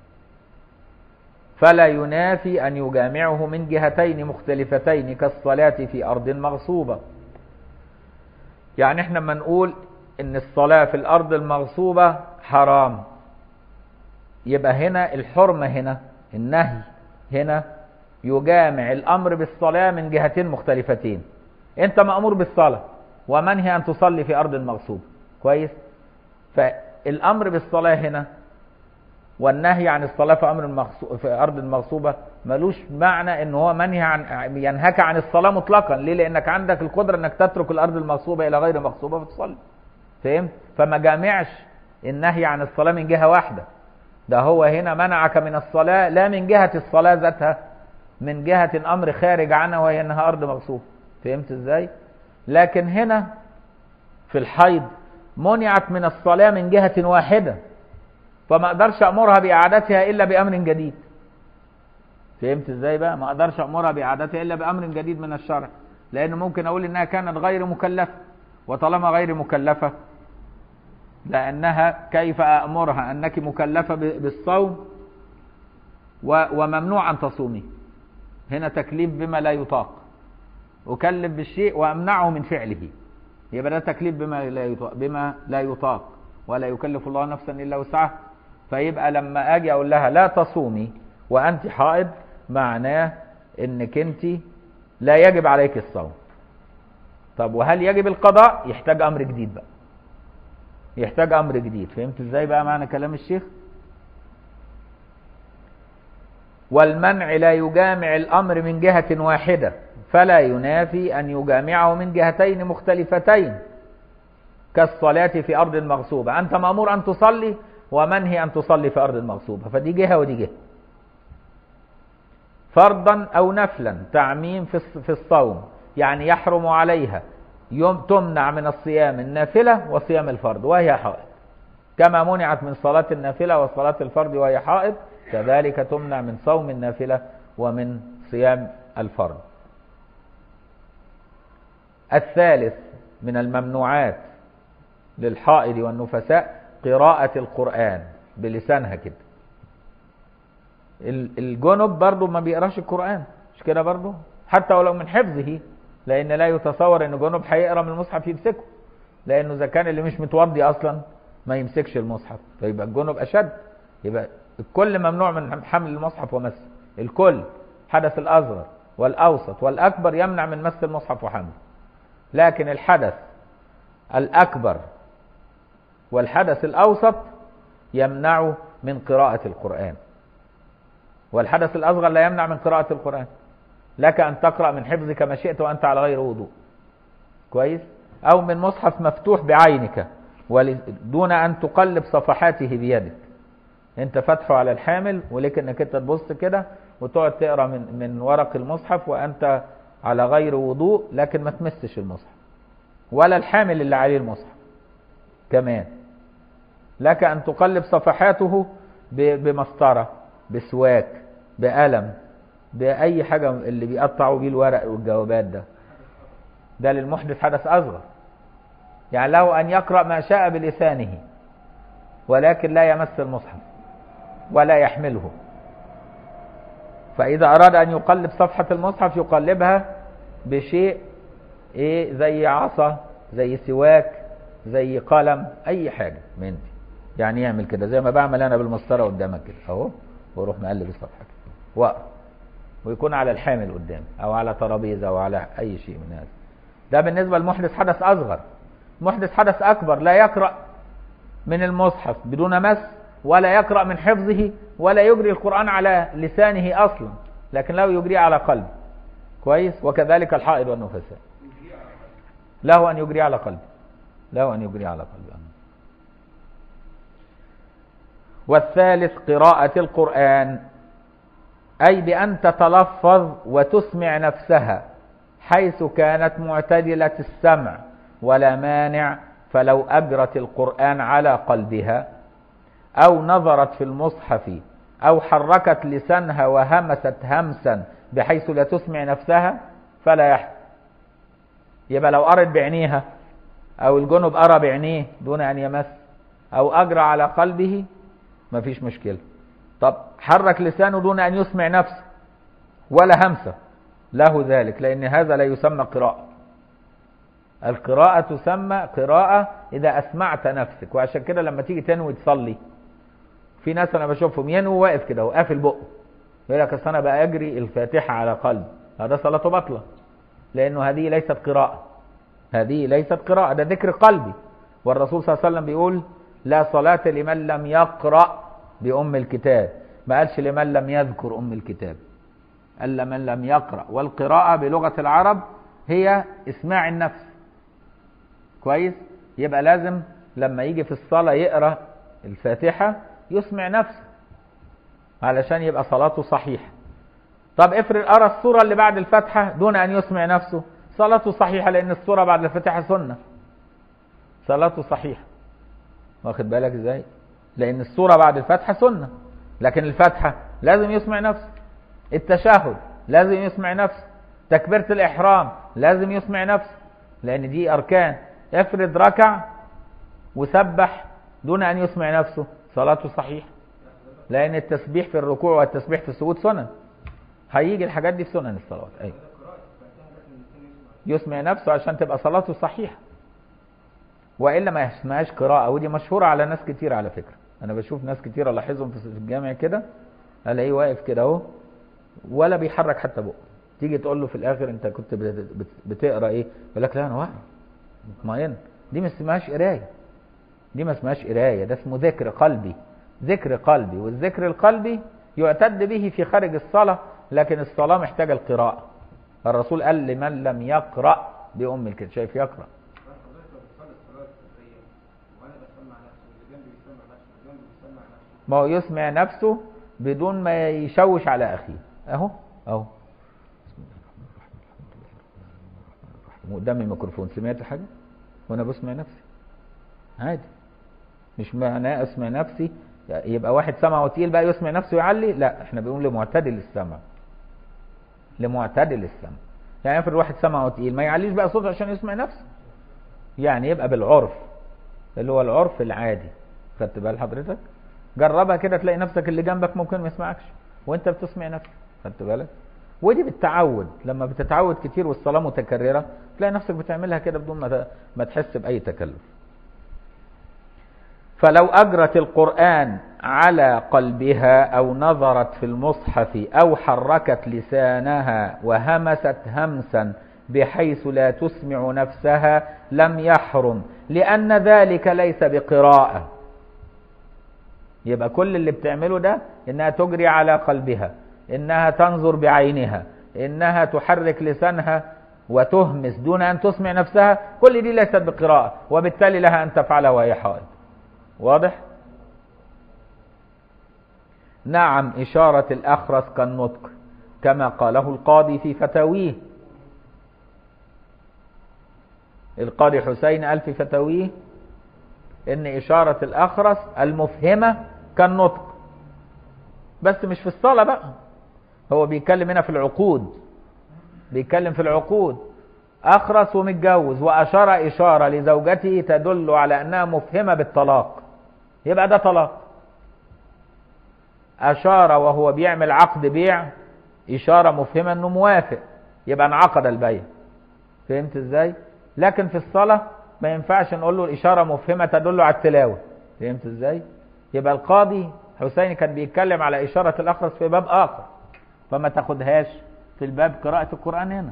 B: فلا ينافي أن يجامعه من جهتين مختلفتين كالصلاة في أرض مغصوبة يعني احنا ما نقول ان الصلاة في الأرض المغصوبة حرام يبقى هنا الحرمة هنا النهي هنا يجامع الأمر بالصلاة من جهتين مختلفتين انت مأمور بالصلاة ومنهي أن تصلي في أرض مغصوبة كويس فالأمر بالصلاة هنا والنهي عن الصلاة في أمر المغصوب في أرض المغصوبة ملوش معنى إن هو منهي عن ينهك عن الصلاة مطلقا ليه؟ لأنك عندك القدرة إنك تترك الأرض المغصوبة إلى غير مغصوبة فتصلي فهمت؟ فما جامعش النهي عن الصلاة من جهة واحدة ده هو هنا منعك من الصلاة لا من جهة الصلاة ذاتها من جهة أمر خارج عنها وهي إنها أرض مغصوبة فهمت إزاي؟ لكن هنا في الحيض منعت من الصلاة من جهة واحدة فما اقدرش امرها باعادتها الا بامر جديد فهمت ازاي بقى ما اقدرش امرها باعادتها الا بامر جديد من الشرع لان ممكن اقول انها كانت غير مكلفه وطالما غير مكلفه لأنها كيف أأمرها أنك مكلفة ب- بالصوم و- وممنوع أن تصومي هنا تكليف بما لا يطاق أكلف بالشيء وأمنعه من فعله يبقى ده تكليف بما لا يطاق بما لا يطاق ولا يكلف الله نفسا إلا وسعها فيبقى لما أجي أقول لها لا تصومي وأنت حائض معناه إنك أنت لا يجب عليك الصوم طب وهل يجب القضاء يحتاج أمر جديد بقى يحتاج أمر جديد فهمت إزاي بقى معنى كلام الشيخ والمنع لا يجامع الأمر من جهة واحدة فلا ينافي أن يجامعه من جهتين مختلفتين كالصلاة في أرض مغصوبة أنت مأمور أن تصلي ومنهي أن تصلي في أرض مغصوبة فدي جهة ودي جهة فرضا أو نفلا تعميم في الص- في الصوم يعني يحرم عليها يوم تمنع من الصيام النافلة وصيام الفرض وهي حائض كما منعت من صلاة النافلة وصلاة الفرض وهي حائض كذلك تمنع من صوم النافلة ومن صيام الفرض الثالث من الممنوعات للحائض والنفساء قراءة القرآن بلسانها كده ال- الجنب برضو ما بيقراش القرآن مش كده برضو حتى ولو من حفظه لأن لا يتصور أن جنب هيقرا من المصحف يمسكه لأنه إذا كان اللي مش متوضي أصلا ما يمسكش المصحف فيبقى الجنب أشد يبقى الكل ممنوع من حمل المصحف ومسه الكل حدث الأصغر والأوسط والأكبر يمنع من مس المصحف وحمله لكن الحدث الأكبر والحدث الأوسط يمنع من قراءة القرآن والحدث الأصغر لا يمنع من قراءة القرآن لك أن تقرأ من حفظك ما شئت وأنت على غير وضوء كويس أو من مصحف مفتوح بعينك ول- دون أن تقلب صفحاته بيدك أنت فتحه على الحامل ولك أنك أنت تبص كده وتقعد تقرأ من, من ورق المصحف وأنت على غير وضوء لكن ما تمسش المصحف ولا الحامل اللي عليه المصحف كمان لك أن تقلب صفحاته ب- بمسطرة بسواك بقلم بأي حاجة اللي بيقطعوا بيه الورق والجوابات ده ده للمحدث حدث أصغر يعني له أن يقرأ ما شاء بلسانه ولكن لا يمس المصحف ولا يحمله فإذا أراد أن يقلب صفحة المصحف يقلبها بشيء إيه زي عصا زي سواك زي قلم أي حاجة من دي يعني يعمل كده زي ما بعمل أنا بالمسطرة قدامك كده أهو وأروح مقلب الصفحة كده وأقرأ ويكون على الحامل قدامي أو على ترابيزة أو على أي شيء من هذا ده بالنسبة لمحدث حدث أصغر محدث حدث أكبر لا يقرأ من المصحف بدون مس ولا يقرأ من حفظه ولا يجري القرآن على لسانه أصلا لكن له يجريه على قلبه كويس وكذلك الحائض والنفساء له أن يجري على قلبه له أن يجري على قلبه والثالث قراءة القرآن أي بأن تتلفظ وتسمع نفسها حيث كانت معتدلة السمع ولا مانع فلو أجرت القرآن على قلبها أو نظرت في المصحف أو حركت لسانها وهمست همسا بحيث لا تسمع نفسها فلا يحدث يبقى لو قرت بعينيها أو الجنب قرى بعينيه دون أن يمس أو أجرى على قلبه مفيش مشكلة طب حرك لسانه دون أن يسمع نفسه ولا همسة له ذلك لأن هذا لا يسمى قراءة القراءة تسمى قراءة إذا أسمعت نفسك وعشان كده لما تيجي تنوي تصلي في ناس أنا بشوفهم ينوي واقف كده وقافل بقه يقول لك أصل أنا بقى أجري الفاتحة على قلبي هذا صلاته بطلة لأنه هذه ليست قراءة هذه ليست قراءة ده ذكر قلبي والرسول صلى الله عليه وسلم بيقول لا صلاة لمن لم يقرأ بأم الكتاب ما قالش لمن لم يذكر أم الكتاب قال لمن لم يقرأ والقراءة بلغة العرب هي اسماع النفس كويس يبقى لازم لما يجي في الصلاة يقرأ الفاتحة يسمع نفسه علشان يبقى صلاته صحيحة طب افرض قرأ السورة اللي بعد الفاتحة دون أن يسمع نفسه صلاته صحيحة لأن السورة بعد الفاتحة سنة صلاته صحيحة واخد بالك ازاي لأن السورة بعد الفاتحة سنة لكن الفاتحة لازم يسمع نفسه التشهد لازم يسمع نفسه تكبيرة الإحرام لازم يسمع نفسه لأن دي أركان افرض ركع وسبح دون أن يسمع نفسه صلاته صحيحة لأن التسبيح في الركوع والتسبيح في السجود سنن هيجي الحاجات دي في سنن الصلوات أيوة يسمع نفسه عشان تبقى صلاته صحيحة وإلا ما اسمهاش قراءة ودي مشهورة على ناس كتير على فكرة أنا بشوف ناس كتير ألاحظهم في الجامع كده ألاقيه واقف كده أهو ولا بيحرك حتى بقه تيجي تقول له في الآخر أنت كنت بت- بت- بتقرأ إيه يقول لك لا أنا واعي مطمئن دي ما اسمهاش قراية دي ما اسمهاش قراية ده اسمه ذكر قلبي ذكر قلبي والذكر القلبي يعتد به في خارج الصلاة لكن الصلاة محتاجة القراءة الرسول قال لمن لم يقرأ بأم الكتاب شايف يقرأ ما هو يسمع نفسه بدون ما يشوش على أخيه أهو أهو قدام الميكروفون سمعت حاجة وأنا بسمع نفسي عادي مش معناه أسمع نفسي يبقى واحد سمعه تقيل بقى يسمع نفسه يعلي لا احنا بنقول لمعتدل السمع لمعتدل السمع يعني افرض واحد سمعه تقيل ما يعليش بقى صوته عشان يسمع نفسه يعني يبقى بالعرف اللي هو العرف العادي خدت بال حضرتك جربها كده تلاقي نفسك اللي جنبك ممكن ما يسمعكش وانت بتسمع نفسك خدت بالك ودي بالتعود لما بتتعود كتير والصلاه متكرره تلاقي نفسك بتعملها كده بدون ما ما تحس باي تكلف فلو أجرت القرآن على قلبها أو نظرت في المصحف أو حركت لسانها وهمست همسا بحيث لا تسمع نفسها لم يحرم لأن ذلك ليس بقراءة يبقى كل اللي بتعمله ده إنها تجري على قلبها إنها تنظر بعينها إنها تحرك لسانها وتهمس دون أن تسمع نفسها كل دي ليست بقراءة وبالتالي لها أن تفعلها وهي حائض واضح نعم إشارة الأخرس كالنطق كما قاله القاضي في فتاويه القاضي حسين قال في فتاويه ان إشارة الأخرس المفهمة كالنطق بس مش في الصلاة بقى هو بيتكلم هنا في العقود بيتكلم في العقود أخرس ومتجوز وأشار إشارة لزوجته تدل على أنها مفهمة بالطلاق يبقى ده طلاق أشار وهو بيعمل عقد بيع إشارة مفهمة أنه موافق يبقى انعقد البيع فهمت إزاي؟ لكن في الصلاة ما ينفعش نقول له الإشارة مفهمة تدل على التلاوة فهمت إزاي؟ يبقى القاضي حسين كان بيتكلم على إشارة الأخرس في باب آخر فما تاخدهاش في الباب قراءة القرآن هنا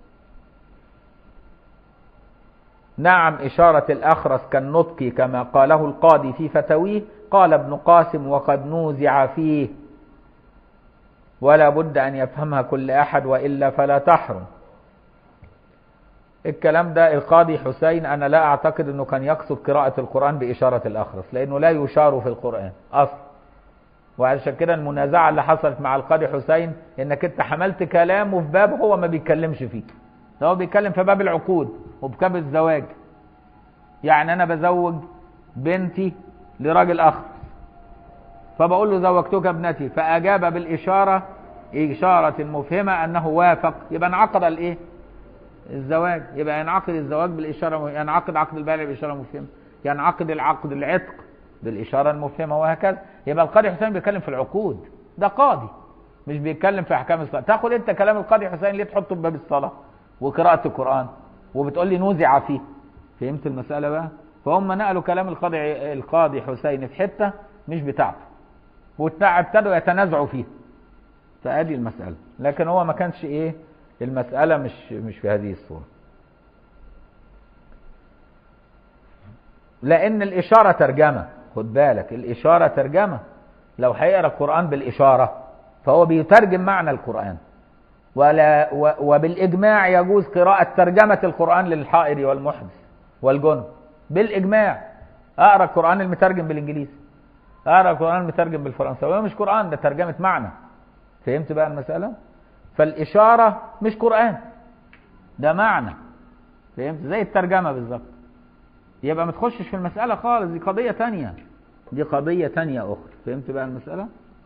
B: نعم إشارة الأخرس كالنطق كما قاله القاضي في فتاويه قال ابن قاسم وقد نوزع فيه ولا بد أن يفهمها كل أحد وإلا فلا تحرم الكلام ده القاضي حسين أنا لا أعتقد أنه كان يقصد قراءة القرآن بإشارة الأخرس لأنه لا يشار في القرآن أصلا وعشان كده المنازعة اللي حصلت مع القاضي حسين انك انت حملت كلامه في باب هو ما بيتكلمش فيه ده هو بيتكلم في باب العقود وبكاب الزواج يعني انا بزوج بنتي لراجل اخر فبقول له زوجتك ابنتي فاجاب بالاشاره اشاره مفهمه انه وافق يبقى انعقد الايه الزواج يبقى ينعقد الزواج بالاشاره ينعقد عقد البيع بالاشاره المفهمه ينعقد العقد العتق بالإشارة المفهمة وهكذا يبقى القاضي حسين بيتكلم في العقود ده قاضي مش بيتكلم في أحكام الصلاة تاخد أنت كلام القاضي حسين ليه تحطه في باب الصلاة وقراءة القرآن وبتقول لي نوزع فيه فهمت المسألة بقى فهم نقلوا كلام القاضي القاضي حسين في حتة مش بتاعته وابتدوا يتنازعوا فيه فادي المسألة لكن هو ما كانش ايه المسألة مش مش في هذه الصورة لأن الإشارة ترجمة خد بالك الإشارة ترجمة لو هيقرا القرآن بالإشارة فهو بيترجم معنى القرآن ولا و وبالإجماع يجوز قراءة ترجمة القرآن للحائر والمحدث والجنب بالإجماع أقرأ القرآن المترجم بالإنجليزي أقرأ القرآن المترجم بالفرنساوي هو مش قرآن ده ترجمة معنى فهمت بقى المسألة فالإشارة مش قرآن ده معنى فهمت زي الترجمة بالظبط يبقى ما تخشش في المسألة خالص دي قضية تانية دي قضية تانية أخرى فهمت بقى المسألة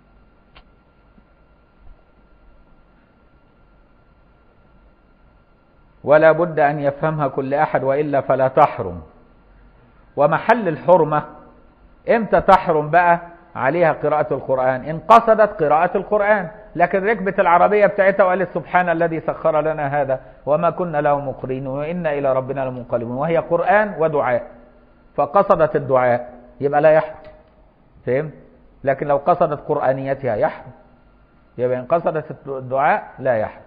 B: ولا بد أن يفهمها كل أحد وإلا فلا تحرم ومحل الحرمة امتى تحرم بقى عليها قراءة القرآن إن قصدت قراءة القرآن لكن ركبت العربية بتاعتها وقالت سبحان الذي سخر لنا هذا وما كنا له مقرين وإنا إلى ربنا لمنقلبون وهي قرآن ودعاء فقصدت الدعاء يبقى لا يحرم فهمت لكن لو قصدت قرآنيتها يحرم يبقى إن قصدت الدعاء لا يحرم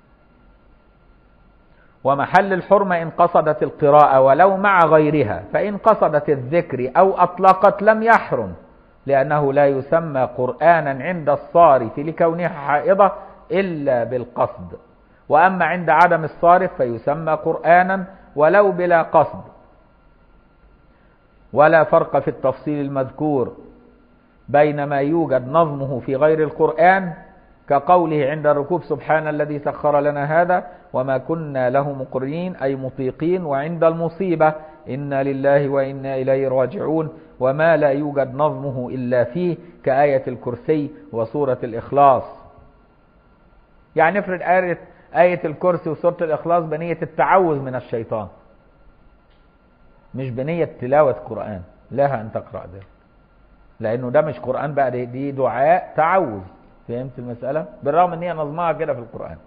B: ومحل الحرمة إن قصدت القراءة ولو مع غيرها فإن قصدت الذكر أو أطلقت لم يحرم لأنه لا يسمى قرآنا عند الصارف لكونها حائضة إلا بالقصد وأما عند عدم الصارف فيسمى قرآنا ولو بلا قصد ولا فرق في التفصيل المذكور بين ما يوجد نظمه في غير القرآن كقوله عند الركوب سبحان الذي سخر لنا هذا وما كنا له مقرنين أي مطيقين وعند المصيبة إنا لله وإنا إليه راجعون وما لا يوجد نظمه إلا فيه كآية الكرسي وسورة الإخلاص يعني افرض آية, آية الكرسي وسورة الإخلاص بنية التعوذ من الشيطان مش بنية تلاوة قرآن لها أن تقرأ ده لأنه ده مش قرآن بقى دي, دي دعاء تعوذ فهمت المسألة بالرغم ان هي نظمها كده في القرآن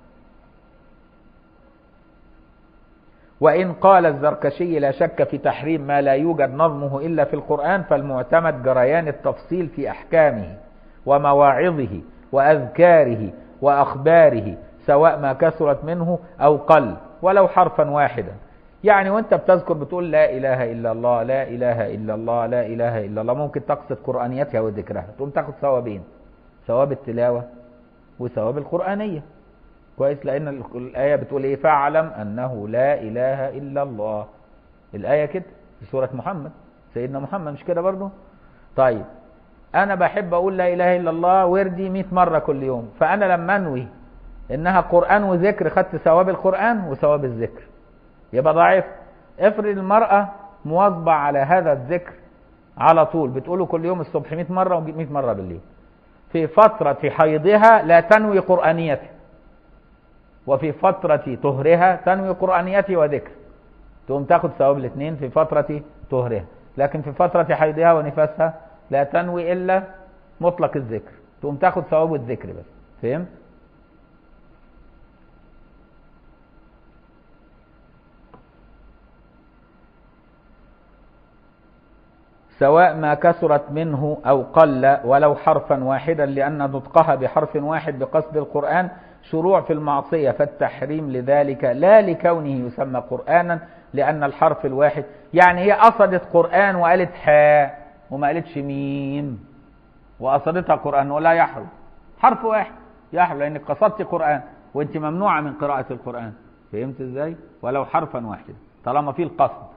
B: وإن قال الزركشي لا شك في تحريم ما لا يوجد نظمه إلا في القرآن فالمعتمد جريان التفصيل في أحكامه ومواعظه وأذكاره وأخباره سواء ما كثرت منه أو قل ولو حرفا واحدا يعني وانت بتذكر بتقول لا إله إلا الله لا إله إلا الله لا إله إلا الله ممكن تقصد قرآنيتها وذكرها تقوم تاخد ثوابين ثواب التلاوة وثواب القرآنية كويس لأن الآية بتقول إيه فاعلم أنه لا إله إلا الله الآية كده في سورة محمد سيدنا محمد مش كده برضه طيب أنا بحب أقول لا إله إلا الله وردي 100 مرة كل يوم فأنا لما أنوي إنها قرآن وذكر خدت ثواب القرآن وثواب الذكر يبقى ضعيف افرض المرأة مواظبة على هذا الذكر على طول بتقوله كل يوم الصبح 100 مرة و100 مرة بالليل في فترة حيضها لا تنوي قرآنيته وفي فترة طهرها تنوي قرآنيته وذكر تقوم تاخد ثواب الاثنين في فترة طهرها لكن في فترة حيضها ونفاسها لا تنوي إلا مطلق الذكر تقوم تاخد ثواب الذكر بس فهمت؟ سواء ما كثرت منه أو قل ولو حرفا واحدا لأن نطقها بحرف واحد بقصد القرآن شروع في المعصية فالتحريم لذلك لا لكونه يسمى قرآنا لأن الحرف الواحد يعني هي قصدت قرآن وقالت حاء وما قالتش ميم وقصدتها قرآن ولا يحرم حرف واحد يحرم لأنك قصدت قرآن وانت ممنوعة من قراءة القرآن فهمت ازاي ولو حرفا واحدا طالما فيه القصد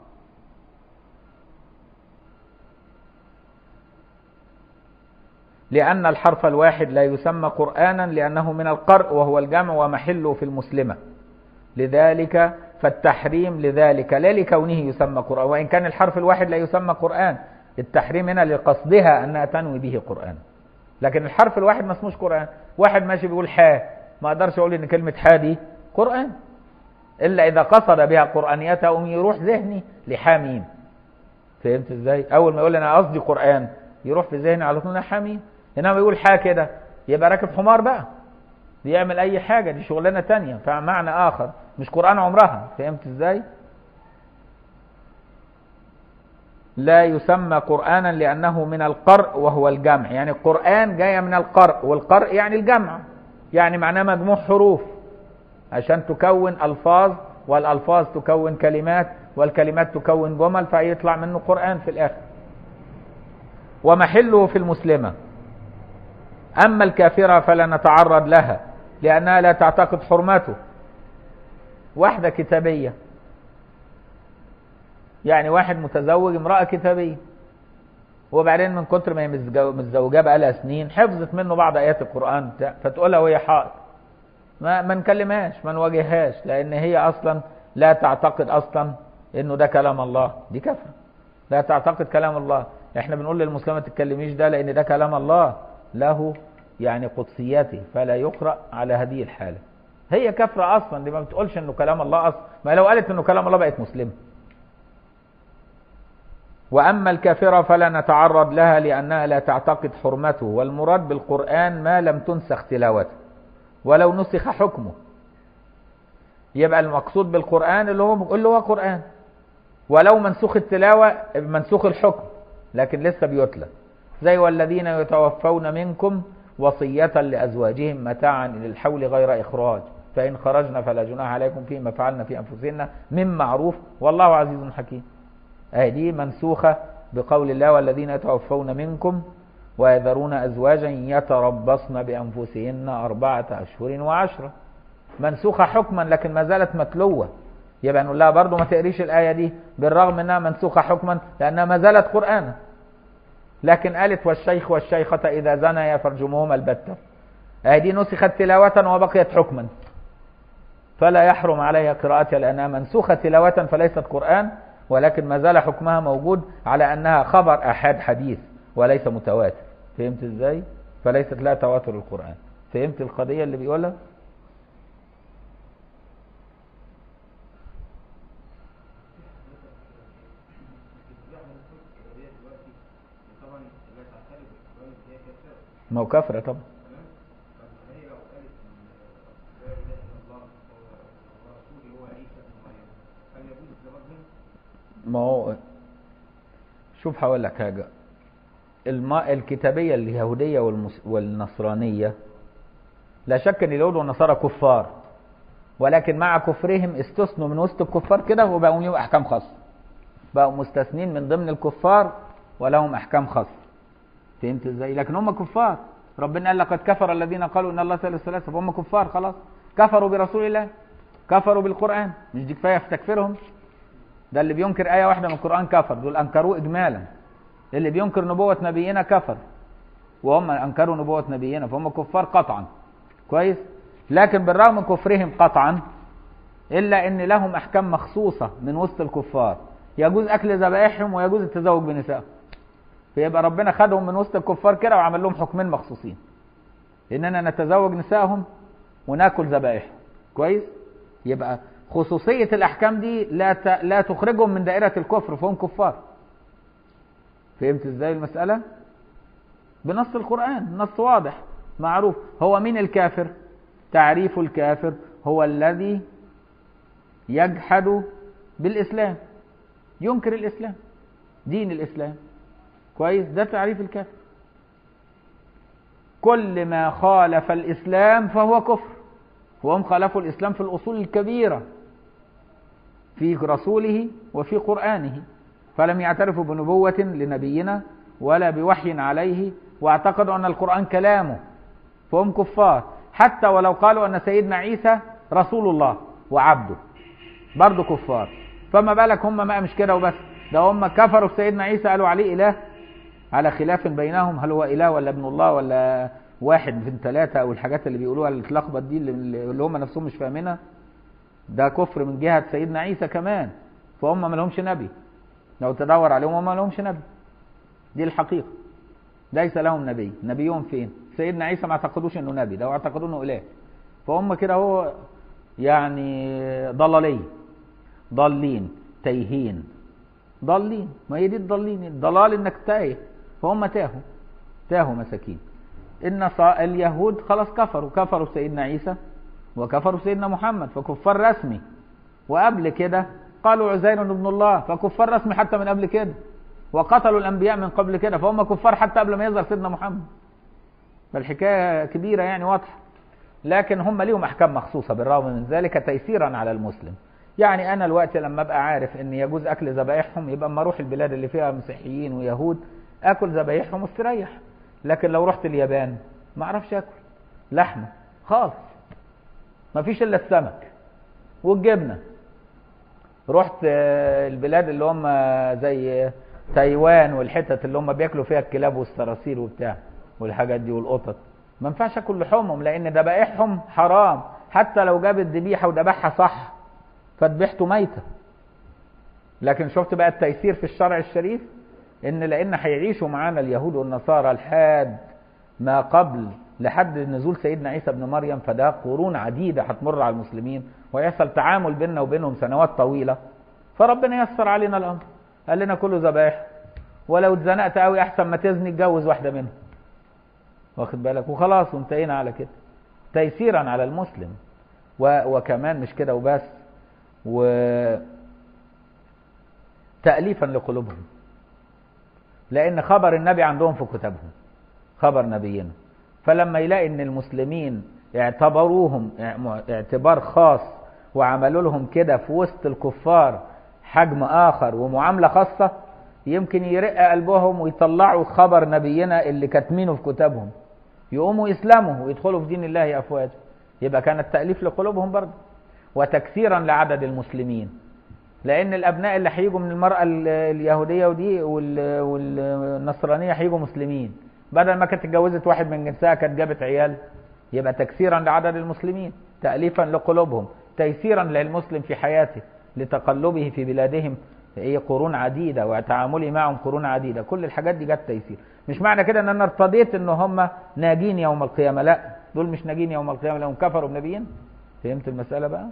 B: لأن الحرف الواحد لا يسمى قرآنا لأنه من القرء وهو الجمع ومحله في المسلمة لذلك فالتحريم لذلك لا لكونه يسمى قرآن وإن كان الحرف الواحد لا يسمى قرآن التحريم هنا لقصدها أنها تنوي به قرآن لكن الحرف الواحد ما اسموش قرآن واحد ماشي بيقول حاء ما اقدرش اقول ان كلمة حاء دي قرآن الا اذا قصد بها قرآنيتها قوم يروح ذهني لحاميم فهمت ازاي اول ما يقول انا قصدي قرآن يروح في ذهني على طول حاميم انما يقول حاجه كده يبقى راكب حمار بقى بيعمل اي حاجه دي شغلانه تانية فمعنى اخر مش قران عمرها فهمت ازاي لا يسمى قرانا لانه من القرء وهو الجمع يعني القران جايه من القرء والقرء يعني الجمع يعني معناه مجموع حروف عشان تكون الفاظ والالفاظ تكون كلمات والكلمات تكون جمل فيطلع منه قران في الاخر ومحله في المسلمه أما الكافرة فلا نتعرض لها لأنها لا تعتقد حرمته واحدة كتابية يعني واحد متزوج امرأة كتابية وبعدين من كتر ما هي متزوجة بقى لها سنين حفظت منه بعض آيات القرآن فتقولها وهي حائض ما ما نكلمهاش ما نواجههاش لأن هي أصلا لا تعتقد أصلا إنه ده كلام الله دي كفرة لا تعتقد كلام الله احنا بنقول للمسلمة ما تتكلميش ده لأن ده كلام الله له يعني قدسياته فلا يقرأ على هذه الحالة هي كفرة أصلا دي ما بتقولش إنه كلام الله أصلا ما لو قالت إنه كلام الله بقت مسلمة وأما الكافرة فلا نتعرض لها لأنها لا تعتقد حرمته والمراد بالقرآن ما لم تنسخ تلاوته ولو نسخ حكمه يبقى المقصود بالقرآن اللي هو اللي هو قرآن ولو منسوخ التلاوة منسوخ الحكم لكن لسه بيتلى زي والذين يتوفون منكم وصية لأزواجهم متاعا إلى الحول غير إخراج فإن خرجنا فلا جناح عليكم فيما فعلنا في أنفسنا من معروف والله عزيز حكيم أهي دي منسوخة بقول الله والذين يتوفون منكم ويذرون أزواجا يتربصن بأنفسهن أربعة أشهر وعشرة منسوخة حكما لكن ما زالت متلوة يبقى نقول لها برضه ما تقريش الآية دي بالرغم أنها منسوخة حكما لأنها ما زالت قرآنا لكن قالت والشيخ والشيخة إذا زنيا فارجموهما البتة أهي دي نسخت تلاوة وبقيت حكما فلا يحرم عليها قراءتها لأنها منسوخة تلاوة فليست قرآن ولكن ما زال حكمها موجود على أنها خبر أحد حديث وليس متواتر فهمت إزاي؟ فليست لها تواتر القرآن فهمت القضية اللي بيقولها؟ ما هو كفرة طبعا ما هو شوف هقول لك حاجة الم... الكتابية اليهودية والمس... والنصرانية لا شك ان اليهود والنصارى كفار ولكن مع كفرهم استثنوا من وسط الكفار كده وبقوا لهم احكام خاصة بقوا مستثنين من ضمن الكفار ولهم احكام خاصة فهمت ازاي لكن هم كفار ربنا قال لقد كفر الذين قالوا ان الله ثالث ثلاثة فهم كفار خلاص كفروا برسول الله كفروا بالقرآن مش دي كفاية في تكفيرهم ده اللي بينكر آية واحدة من القرآن كفر دول أنكروه إجمالا اللي بينكر نبوة نبينا كفر وهم أنكروا نبوة نبينا فهم كفار قطعا كويس لكن بالرغم من كفرهم قطعا إلا أن لهم أحكام مخصوصة من وسط الكفار يجوز أكل ذبائحهم ويجوز التزوج بنسائهم فيبقى ربنا خدهم من وسط الكفار كده وعمل لهم حكمين مخصوصين إننا نتزوج نسائهم وناكل ذبائحهم كويس يبقى خصوصية الأحكام دي لا ت... لا تخرجهم من دائرة الكفر فهم كفار. فهمت ازاي المسألة؟ بنص القرآن، نص واضح معروف، هو مين الكافر؟ تعريف الكافر هو الذي يجحد بالإسلام ينكر الإسلام دين الإسلام كويس ده تعريف الكافر كل ما خالف الإسلام فهو كفر وهم خالفوا الإسلام في الأصول الكبيرة في رسوله وفي قرآنه فلم يعترفوا بنبوة لنبينا ولا بوحي عليه واعتقدوا أن القرآن كلامه فهم كفار حتى ولو قالوا أن سيدنا عيسى رسول الله وعبده برضه كفار فما بالك هم ما مش كده وبس ده هم كفروا في سيدنا عيسى قالوا عليه إله على خلاف بينهم هل هو إله ولا ابن الله ولا واحد من ثلاثة أو الحاجات اللي بيقولوها اللي تلخبط دي اللي هم نفسهم مش فاهمينها ده كفر من جهة سيدنا عيسى كمان فهم ما لهمش نبي لو تدور عليهم هم ما لهمش نبي دي الحقيقة ليس لهم نبي نبيهم فين سيدنا عيسى ما اعتقدوش انه نبي ده اعتقدوا انه اله فهم كده هو يعني ضلالية ضالين تايهين ضالين ما هي دي الضالين الضلال انك تايه فهم تاهوا تاهوا مساكين ان اليهود خلاص كفروا كفروا سيدنا عيسى وكفروا سيدنا محمد فكفار رسمي وقبل كده قالوا عزير ابن الله فكفار رسمي حتى من قبل كده وقتلوا الانبياء من قبل كده فهم كفار حتى قبل ما يظهر سيدنا محمد فالحكايه كبيره يعني واضحه لكن هم ليهم احكام مخصوصه بالرغم من ذلك تيسيرا على المسلم يعني انا الوقت لما ابقى عارف ان يجوز اكل ذبائحهم يبقى اما اروح البلاد اللي فيها مسيحيين ويهود اكل ذبايحهم واستريح لكن لو رحت اليابان ما اعرفش اكل لحمه خالص ما فيش الا السمك والجبنه رحت البلاد اللي هم زي تايوان والحتت اللي هم بياكلوا فيها الكلاب والصراصير وبتاع والحاجات دي والقطط ما ينفعش اكل لحومهم لان ذبائحهم حرام حتى لو جاب الذبيحه وذبحها صح فذبيحته ميته لكن شفت بقى التيسير في الشرع الشريف ان لان هيعيشوا معانا اليهود والنصارى لحد ما قبل لحد نزول سيدنا عيسى ابن مريم فده قرون عديده هتمر على المسلمين ويحصل تعامل بيننا وبينهم سنوات طويله فربنا يسر علينا الامر قال لنا كلوا ذبائح ولو اتزنقت قوي احسن ما تزني اتجوز واحده منهم واخد بالك وخلاص وانتهينا على كده تيسيرا على المسلم و... وكمان مش كده وبس و تأليفا لقلوبهم لأن خبر النبي عندهم في كتبهم خبر نبينا فلما يلاقي ان المسلمين اعتبروهم اعتبار خاص وعملوا لهم كده في وسط الكفار حجم اخر ومعامله خاصه يمكن يرق قلبهم ويطلعوا خبر نبينا اللي كاتمينه في كتابهم يقوموا يسلموا ويدخلوا في دين الله افواجا يبقى كان التاليف لقلوبهم برضه وتكثيرا لعدد المسلمين لان الابناء اللي هيجوا من المراه اليهوديه ودي والنصرانيه هيجوا مسلمين بدل ما كانت اتجوزت واحد من جنسها كانت جابت عيال يبقى تكثيرا لعدد المسلمين تأليفا لقلوبهم تيسيرا للمسلم في حياته لتقلبه في بلادهم هي قرون عديدة وتعاملي معهم قرون عديدة كل الحاجات دي جت تيسير مش معنى كده ان انا ارتضيت ان هم ناجين يوم القيامة لا دول مش ناجين يوم القيامة لهم كفروا بنبيين فهمت المسألة بقى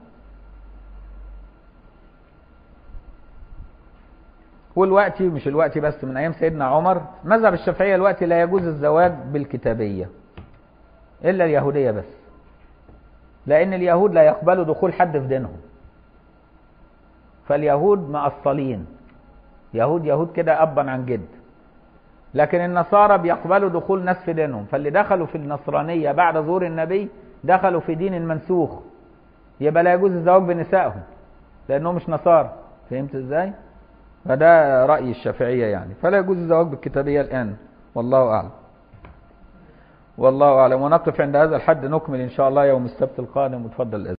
B: والوقت مش الوقت بس من ايام سيدنا عمر مذهب الشافعيه الوقت لا يجوز الزواج بالكتابيه الا اليهوديه بس لان اليهود لا يقبلوا دخول حد في دينهم فاليهود مأصلين يهود يهود كده ابا عن جد لكن النصارى بيقبلوا دخول ناس في دينهم فاللي دخلوا في النصرانيه بعد ظهور النبي دخلوا في دين منسوخ يبقى لا يجوز الزواج بنسائهم لانهم مش نصارى فهمت ازاي؟ فده رأي الشافعية يعني فلا يجوز الزواج بالكتابية الآن والله أعلم والله أعلم ونقف عند هذا الحد نكمل إن شاء الله يوم السبت القادم وتفضل الأذن